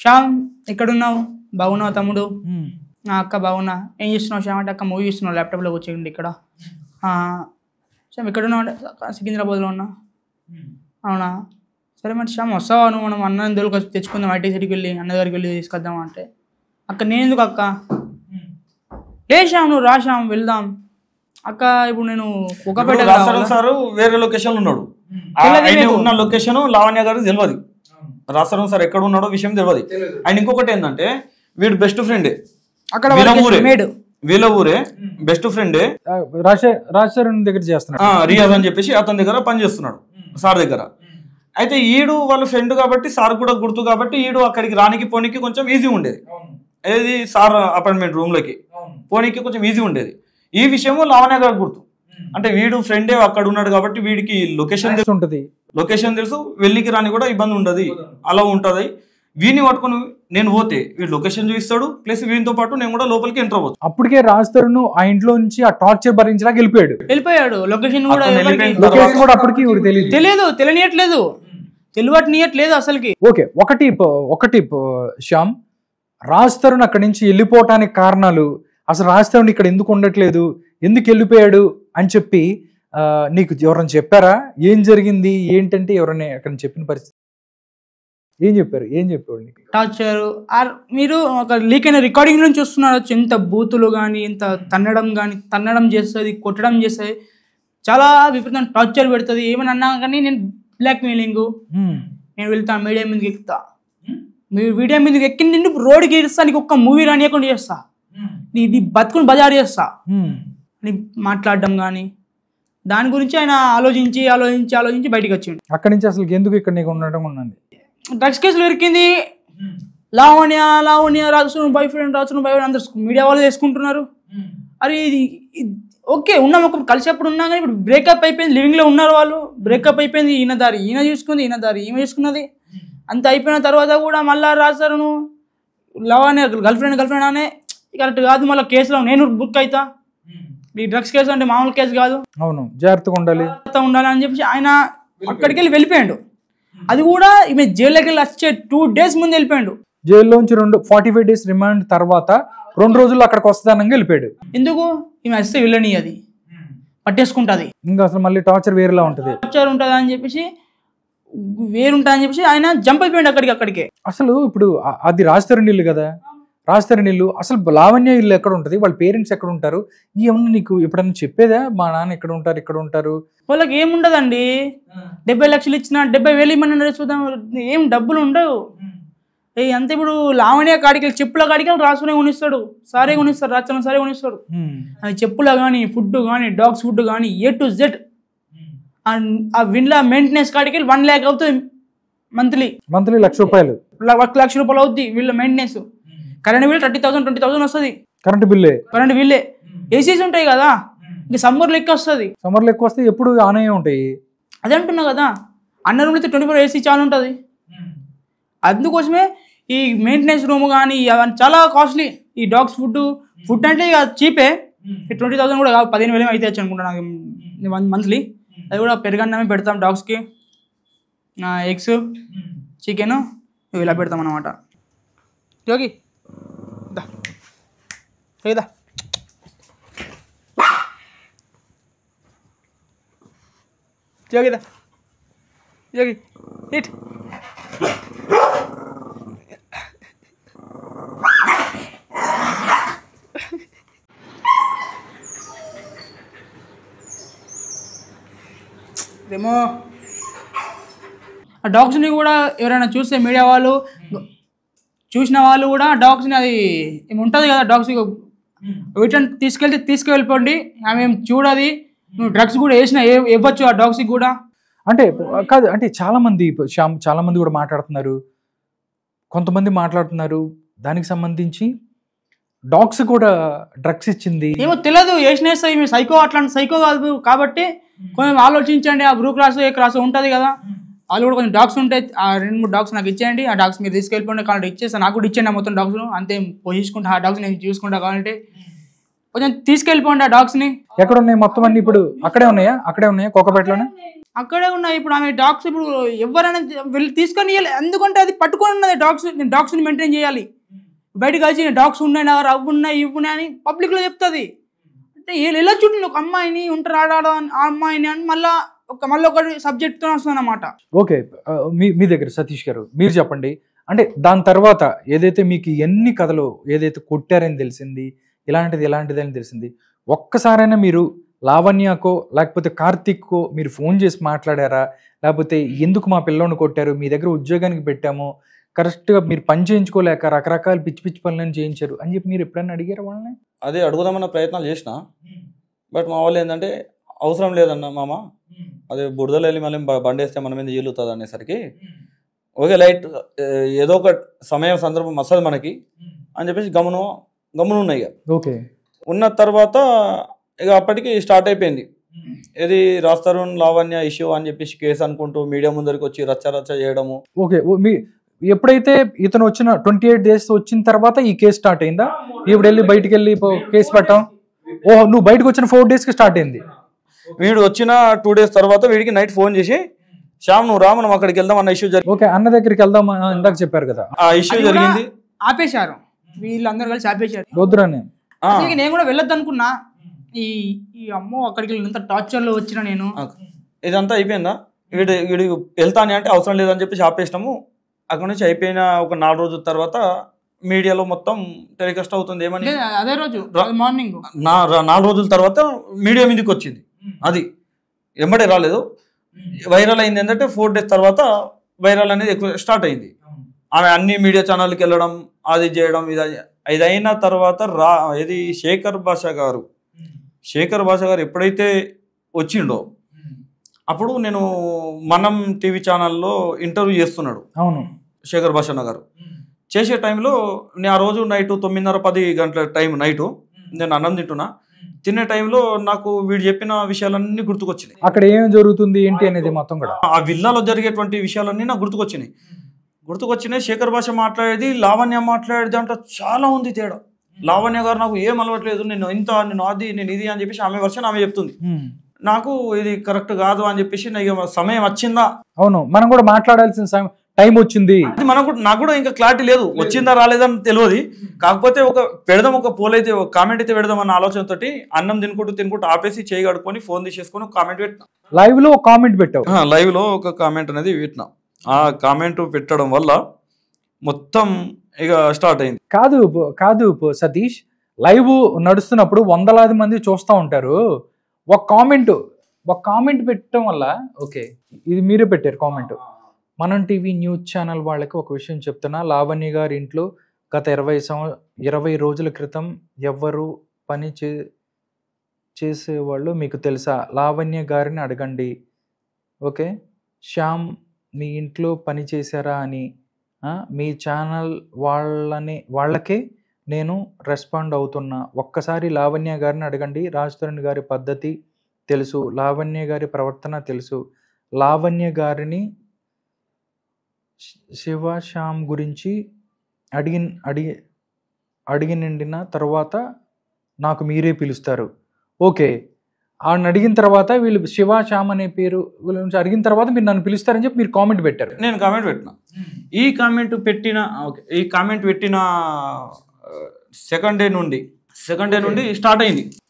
శ్యామ్ ఎక్కడున్నావు బాగున్నావు తమ్ముడు ఉమ్. నా అక్క బాగున్నా ఏం చేస్తున్నావు శ్యామ్ అంటే అక్క మూవీ చూస్తున్నావు ల్యాప్టాప్లో వచ్చేయండి ఇక్కడ ఆ, శ్యామ్ ఎక్కడున్నావు అంటే "అక్క, సికింద్రాబాద్లో ఉన్నా అవునా సరే మరి శ్యామ్ వస్తావా నువ్వు మనం అన్న దొరికి వచ్చి తెచ్చుకుందాం ఐటీ సిటీకి వెళ్ళి అన్న దగ్గరికి వెళ్ళి తీసుకొద్దాం అంటే అక్క నేను ఎందుకు అక్క ఏ శ్యామ్ నువ్వు రా శ్యామ్ వెళ్దాం అక్క ఇప్పుడు నేను కుక్కపేట ఇప్పుడు రాస్తారం సార్ వేరే లొకేషన్ ఉన్నాడు ఆ తెలియదు ఆయన మీకు. ఉన్న లొకేషన్ లావణ్య గారికి తెలియదు రాస్తారం సార్ ఎక్కడ ఉన్నాడో విషయం తెలియదు ఆయన ఇంకొకటి ఏంటంటే వీడు బెస్ట్ ఫ్రెండే అక్కడ వీళ్ళ వాళ్ళకి ఊరే మేడ్ వీళ్ళ ఊరే బెస్ట్ ఫ్రెండే ఆ, రాజశే రాజశేఖరన్ దగ్గర చేస్తున్నాడు ఆ, రియాజ్ అని చెప్పేసి అతని దగ్గర పని చేస్తున్నాడు సార్ దగ్గర అయితే ఈడు వాళ్ళ ఫ్రెండ్ కాబట్టి సార్ కూడా గుర్తు కాబట్టి ఈడు అక్కడికి రానికి పోనీకి కొంచెం ఈజీ ఉండేది ఏది సార్ అపార్ట్మెంట్ రూమ్ లోకి పోనీకి కొంచెం ఈజీ ఉండేది ఈ విషయము లావణ్య గారికి గుర్తు అంటే వీడు ఫ్రెండే అక్కడ ఉన్నాడు కాబట్టి వీడికి లొకేషన్ తెలుసు ఉంటది లొకేషన్ తెలుసు వెళ్ళికి రాని కూడా ఇబ్బంది ఉండదు అలా ఉంటది వీడిని పట్టుకొని నేను పోతే వీడు లొకేషన్ చూపిస్తాడు ప్లస్ వీడితో పాటు నేను కూడా లోపలికి ఎంటర్ అవ్వచ్చు అప్పటికే రాజ్ తరుణ్ ఆ ఇంట్లో నుంచి ఆ టార్చర్ భరించడానికి వెళ్ళిపోయాడు వెళ్ళిపోయాడు లొకేషన్ కూడా అతను ఎవరికి వెళ్ళిపోయిన లొకేషన్ కూడా అప్పటికి ఇవి తెలియదు తెలియదు తెలియనియట్లేదు తెలియట్లేదు అసలుకి ఓకే ఒకటి ప- ఒకటి ప- శ్యామ్ రాజ్ తరుణ్ అక్కడి నుంచి వెళ్ళిపోవటానికి కారణాలు అసలు రాజ్ తరుణ్ ఇక్కడ ఎందుకు ఉండట్లేదు ఎందుకు వెళ్ళిపోయాడు అని చెప్పి ఆ, నీకు ఎవరైనా చెప్పారా ఏం జరిగింది ఏంటంటే ఎవరైనా అక్కడ చెప్పిన పరిస్థితి ఏం చెప్పారు ఏం చెప్పాడు నీకు టార్చర్ ఆర్ మీరు ఒక లీక్ అయిన రికార్డింగ్ నుంచి చూస్తున్నారు ఎంత బూతులు కానీ ఎంత తన్నడం కానీ తన్నడం చేస్తుంది కొట్టడం చేస్తుంది చాలా విపరీతం టార్చర్ పెడుతుంది ఏమని అన్నా కానీ నేను బ్లాక్ మెయిలింగ్ హ్మ్. నేను వెళ్తా మీడియా మీదకి ఎక్కుతా మీ వీడియో మీదకి ఎక్కి నిన్ను రోడ్డుకి ఇస్తా నీకు ఒక్క మూవీ రానియకుండా చేస్తా నీ నీ బతుకుని బజారు చేస్తా హ్మ్. అని మాట్లాడడం కానీ దాని గురించి ఆయన ఆలోచించి ఆలోచించి ఆలోచించి బయటికి వచ్చిండు అక్కడి నుంచి అసలు ఎందుకు ఇక్కడ నీకు ఉండడం ఉన్నది డ్రగ్స్ కేసులు ఇరికింది లావణ్య లావణ్య రాజును బాయ్ ఫ్రెండ్ రాజును బాయ్ ఫ్రెండ్ అందరు మీడియా వాళ్ళు చేసుకుంటున్నారు అరే ఇది ఇది- ఓకే ఉన్నాం ఒక కలిసేప్పుడు ఉన్నాం కానీ ఇప్పుడు బ్రేకప్ అయిపోయింది లివింగ్ లో ఉన్నారు వాళ్ళు బ్రేకప్ అయిపోయింది ఈయన దారి ఈయన చూసుకుంది ఈయన దారి ఈమె చూసుకున్నది అంత అయిపోయిన తర్వాత కూడా మళ్ళా రాజారును లవానే గర్ల్ ఫ్రెండ్ గర్ల్ ఫ్రెండ్ అనే కరెక్ట్ కాదు మళ్ళీ కేసులో నేను బుక్ అవుతా ఈ డ్రగ్స్ కేసు అంటే మామూలు కేసు కాదు అవును జాగ్రత్తగా ఉండాలి జాగ్రత్త ఉండాలని చెప్పేసి ఆయన అక్కడికి వెళ్ళి వెళ్ళిపోయాడు అది కూడా ఈమె జైల్లోకి వెళ్ళి వచ్చే టూ డేస్ ముందు వెళ్ళిపోయాడు జైల్లోంచి రెండు ఫార్టీ ఫైవ్ డేస్ రిమాండ్ తర్వాత రెండు రోజుల్లో అక్కడికి వస్తానంగా వెళ్ళిపోయాడు ఎందుకు ఈమె వస్తే వెళ్ళని అది పట్టేసుకుంటుంది ఇంకా అసలు మళ్ళీ టార్చర్ వేరేలా ఉంటుంది టార్చర్ ఉంటుంది అని చెప్పేసి వేరుంటుంది అని చెప్పేసి ఆయన జంప్ అయిపోయాడు అక్కడికి అక్కడికే అసలు ఇప్పుడు ఆ- అది రాజతరుణ్ ఇల్లు కదా రాజతరుణ్ ఇల్లు అసలు లావణ్య ఇల్లు ఎక్కడ ఉంటుంది వాళ్ళ పేరెంట్స్ ఎక్కడ ఉంటారు ఏమన్నా నీకు ఎప్పుడన్నా చెప్పేదా మా నాన్న ఇక్కడ ఉంటారు ఇక్కడ ఉంటారు వాళ్ళకి ఏముండదండి డెబ్బై లక్షలు ఇచ్చిన డెబ్బై వేలు ఇమ్మని చూద్దాం ఏం డబ్బులు ఉండవు ఏ అంతే ఇప్పుడు లావణ్య కాడికి వెళ్ళి చెప్పుల కాడికి వెళ్ళి రాసుకునే కొనిస్తాడు సారే కొనిస్తాడు రాచన సారే కొనిస్తాడు హ్మ్. అది చెప్పుల కానీ ఫుడ్ కానీ డాగ్స్ ఫుడ్ కానీ ఏ టు జెడ్ ఆ విన్లా మెయింటెనెన్స్ కాడికి వెళ్ళి వన్ ల్యాక్ అవుతుంది మంత్లీ మంత్లీ లక్ష రూపాయలు ఒక లక్ష రూపాయలు అవుద్ది వీళ్ళ maintenance current bill thirty thousand twenty thousand వస్తుంది కరెంట్ బిల్లే కరెంట్ బిల్లే ఏసీస్ ఉంటాయి కదా ఇంక సమ్మర్లో ఎక్కువ వస్తుంది సమ్మర్లో ఎక్కువ వస్తే ఎప్పుడు ఆన్ అయ్యే ఉంటాయి అదే అంటున్నా కదా అన్న రూమ్లో అయితే ట్వంటీ ఫోర్ ఏసీ చాలా ఉంటుంది అందుకోసమే ఈ మెయింటెనెన్స్ రూమ్ కానీ అవన్నీ చాలా కాస్ట్లీ ఈ డాగ్స్ ఫుడ్ ఫుడ్ అంటే ఇక చీపే ట్వంటీ థౌసండ్ కూడా కాదు పదిహేను వేలు అయితే అనుకుంటా నాకు మంత్లీ అది కూడా పెరుగన్నమే పెడతాం డాగ్స్కి ఎగ్స్ చికెన్ ఇలా పెడతాం అన్నమాట యోగి దా యోగిదా యోగిదా యోగి ఇట్ ఏమో ఆ డాగ్స్ని కూడా ఎవరైనా చూస్తే మీడియా వాళ్ళు చూసిన వాళ్ళు కూడా డాగ్స్ని అది ఏమి ఉంటుంది కదా డాగ్స్ రిటర్న్ తీసుకెళ్తే తీసుకువెళ్ళిపోండి ఆమె ఏం చూడది నువ్వు డ్రగ్స్ కూడా వేసిన ఇవ్వచ్చు ఆ డాగ్స్కి కూడా అంటే కాదు అంటే చాలా మంది ఇప్పుడు శ్యామ్ చాలా మంది కూడా మాట్లాడుతున్నారు కొంతమంది మాట్లాడుతున్నారు దానికి సంబంధించి డాగ్స్ కూడా డ్రగ్స్ ఇచ్చింది ఏమో తెలియదు వేసినేస్తాయి మీ సైకో అట్లాంటి సైకో కాదు కాబట్టి కొంచెం ఆలోచించండి ఆ బ్రూ క్లాస్ ఏ క్లాస్ ఉంటుంది కదా వాళ్ళు కూడా కొంచెం డాగ్స్ ఉంటాయి ఆ రెండు మూడు డాగ్స్ నాకు ఇచ్చేయండి ఆ డాగ్స్ మీరు తీసుకెళ్ళిపోండి కావాలంటే ఇచ్చేస్తాను నాకు కూడా ఇచ్చేయండి ఆ మొత్తం డాగ్స్ అంతే పోషించుకుంటా ఆ డాగ్స్ నేను చూసుకుంటా కావాలంటే కొంచెం తీసుకెళ్ళిపోండి ఆ డాగ్స్ని ఎక్కడ ఉన్నాయి మొత్తం అన్ని ఇప్పుడు అక్కడే ఉన్నాయా అక్కడే ఉన్నాయా కోకపేటలోనే అక్కడే ఉన్నాయి ఇప్పుడు ఆమె డాగ్స్ ఇప్పుడు ఎవరైనా వెళ్ళి తీసుకొని ఇయ్యాలి ఎందుకంటే అది పట్టుకొని ఉన్నది డాగ్స్ నేను డాగ్స్ని మెయింటైన్ చేయాలి బయటకు వచ్చి డాగ్స్ ఉన్నాయి నా దగ్గర అవి ఉన్నాయి ఇవి ఉన్నాయి అని పబ్లిక్లో చెప్తుంది అంటే వీళ్ళు ఎలా చూడండి ఒక అమ్మాయిని ఉంటారు ఆడాడ ఆ అమ్మాయిని అని మళ్ళా ఒక మళ్ళీ ఒకటి సబ్జెక్ట్తో వస్తుంది అనమాట ఓకే ఆ, మీ మీ దగ్గర సతీష్ గారు మీరు చెప్పండి అంటే దాని తర్వాత ఏదైతే మీకు ఎన్ని కథలు ఏదైతే కొట్టారని తెలిసింది ఇలాంటిది ఇలాంటిది అని తెలిసింది ఒక్కసారైనా మీరు లావణ్యకో లేకపోతే కార్తిక్కో మీరు ఫోన్ చేసి మాట్లాడారా లేకపోతే ఎందుకు మా పిల్లోని కొట్టారు మీ దగ్గర ఉద్యోగానికి పెట్టాము కరెక్ట్గా మీరు పని చేయించుకోలేక రకరకాల పిచ్చి పిచ్చి పనులను చేయించారు అని చెప్పి మీరు ఎప్పుడైనా అడిగారా వాళ్ళని అదే అడుగుదామన్న ప్రయత్నాలు చేసిన బట్ మా వాళ్ళు ఏంటంటే అవసరం లేదన్న మామ అదే బురదలో వెళ్ళి మళ్ళీ బ- బండి వేస్తే మన మీద ఈలుతుంది అనేసరికి ఓకే లైట్ ఏ, ఏదో ఒక సమయం సందర్భం వస్తుంది మనకి అని చెప్పేసి గమను గమను ఉన్నాయి ఇక ఓకే ఉన్న తర్వాత ఇక అప్పటికి స్టార్ట్ అయిపోయింది ఇది రాస్తారున్ లావణ్య ఇష్యూ అని చెప్పేసి కేసు అనుకుంటూ మీడియా ముందరికి వచ్చి రచ్చ రచ్చ చేయడము ఓకే ఓ, మీ ఎప్పుడైతే ఇతను వచ్చిన ట్వంటీ ఎయిట్ డేస్ వచ్చిన తర్వాత ఈ కేసు స్టార్ట్ అయిందా ఇప్పుడు వెళ్ళి బయటికి వెళ్ళి పో- కేసు పెట్టాం ఓ నువ్వు బయటకు వచ్చిన ఫోర్ డేస్ కి స్టార్ట్ అయింది వీడు వచ్చిన టూ డేస్ తర్వాత వీడికి నైట్ ఫోన్ చేసి శ్యామ్ నువ్వు రా మనం అక్కడికి వెళ్దాం అన్న ఇష్యూ జరిగింది ఓకే అన్న దగ్గరికి వెళ్దాం ఆ, ఇందాక చెప్పారు కదా ఆ ఇష్యూ అది కూడా జరిగింది ఆపేశారు వీళ్ళందరూ కలిసి ఆపేశారు వద్దురాని ఆ, అసలు నేను కూడా వెళ్ళొద్దు అనుకున్నా ఈ ఈ అమ్మో అక్కడికి వెళ్ళి ఇంత టార్చర్ లో వచ్చిన నేను ఆ, ఇదంతా అయిపోయిందా వీడు వీడు వెళ్తానే అంటే అవసరం లేదని చెప్పేసి ఆపేసినాము అక్కడ నుంచి అయిపోయిన ఒక నాలుగు రోజుల తర్వాత మీడియాలో మొత్తం టెలికాస్ట్ అవుతుంది ఏమని లేదు, అదే రోజు రా- మార్నింగ్ నా రా- నాలుగు రోజుల తర్వాత మీడియా మీదకి వచ్చింది అది ఎంబడే రాలేదు వైరల్ అయింది ఏంటంటే ఫోర్ డేస్ తర్వాత వైరల్ అనేది ఎక్కువ స్టార్ట్ అయింది ఆమె అన్ని మీడియా ఛానల్కి వెళ్ళడం అది చేయడం ఇది ఇది అయిన తర్వాత రా ఇది శేఖర్ భాష గారు శేఖర్ భాష గారు ఎప్పుడైతే వచ్చిండో అప్పుడు నేను మనం టీవీ ఛానల్లో ఇంటర్వ్యూ చేస్తున్నాడు అవును శేఖర్ భాషన్న గారు చేసే టైంలో నేను ఆ రోజు నైట్ తొమ్మిదిన్నర పది గంటల టైం నైటు నేను అన్నం తింటున్నా తినే టైంలో నాకు వీడు చెప్పిన విషయాలన్నీ గుర్తుకొచ్చినాయి అక్కడ ఏం జరుగుతుంది ఏంటి అనేది మొత్తం కూడా ఆ విల్లాలో జరిగేటువంటి విషయాలన్నీ నాకు గుర్తుకొచ్చినాయి గుర్తుకొచ్చినాయి శేఖర్ భాష మాట్లాడేది లావణ్య మాట్లాడేది అంటే చాలా ఉంది తేడా లావణ్య గారు నాకు ఏం అలవట్లేదు నేను ఇంత నేను అది నేను ఇది అని చెప్పేసి ఆమె వర్షన్ ఆమె చెప్తుంది హ్మ్. నాకు ఇది కరెక్ట్ కాదు అని చెప్పేసి నాకు ఇక సమయం వచ్చిందా అవును మనం కూడా మాట్లాడాల్సిన సమయం టైం వచ్చింది అది మనకు నాకు కూడా ఇంకా క్లారిటీ లేదు వచ్చిందా రాలేదని తెలియదు కాకపోతే ఒక పెడదాం ఒక పోల్ అయితే ఒక కామెంట్ అయితే పెడదాం అన్న ఆలోచనతోటి అన్నం తినుకుంటూ తినుకుంటూ ఆపేసి చేయి కడుక్కొని ఫోన్ తీసేసుకొని ఒక కామెంట్ పెట్టిన లైవ్ లో కామెంట్ పెట్టావు లైవ్ లో ఒక కామెంట్ అనేది పెట్టిన ఆ కామెంట్ పెట్టడం వల్ల మొత్తం ఇక స్టార్ట్ అయింది కాదు ప- కాదు ప- సతీష్ లైవ్ నడుస్తున్నప్పుడు వందలాది మంది చూస్తూ ఉంటారు ఒక కామెంట్ ఒక కామెంట్ పెట్టడం వల్ల ఓకే ఇది మీరే పెట్టారు కామెంట్ మనం టీవీ న్యూస్ ఛానల్ వాళ్ళకి ఒక విషయం చెప్తున్నా లావణ్య గారి ఇంట్లో గత ఇరవై సంవ ఇరవై రోజుల క్రితం ఎవ్వరు పని చే చేసేవాళ్ళు మీకు తెలుసా లావణ్య గారిని అడగండి ఓకే శ్యామ్ మీ ఇంట్లో పని చేశారా అని ఆ, మీ ఛానల్ వాళ్ళని వాళ్ళకే నేను రెస్పాండ్ అవుతున్నా ఒక్కసారి లావణ్య గారిని అడగండి రాజ్ తరుణ్ గారి పద్ధతి తెలుసు లావణ్య గారి ప్రవర్తన తెలుసు లావణ్య గారిని శి- శివ శ్యామ్ గురించి అడిగి అడిగి అడిగి నిండిన తర్వాత నాకు మీరే పిలుస్తారు ఓకే ఆడిని అడిగిన తర్వాత వీళ్ళు శివ శ్యామ్ అనే పేరు గురించి అడిగిన తర్వాత మీరు నన్ను పిలుస్తారని చెప్పి మీరు కామెంట్ పెట్టారు నేను కామెంట్ పెట్టిన ఈ కామెంట్ పెట్టిన ఓకే ఈ కామెంట్ పెట్టిన సెకండ్ డే నుండి సెకండ్ డే నుండి స్టార్ట్ అయింది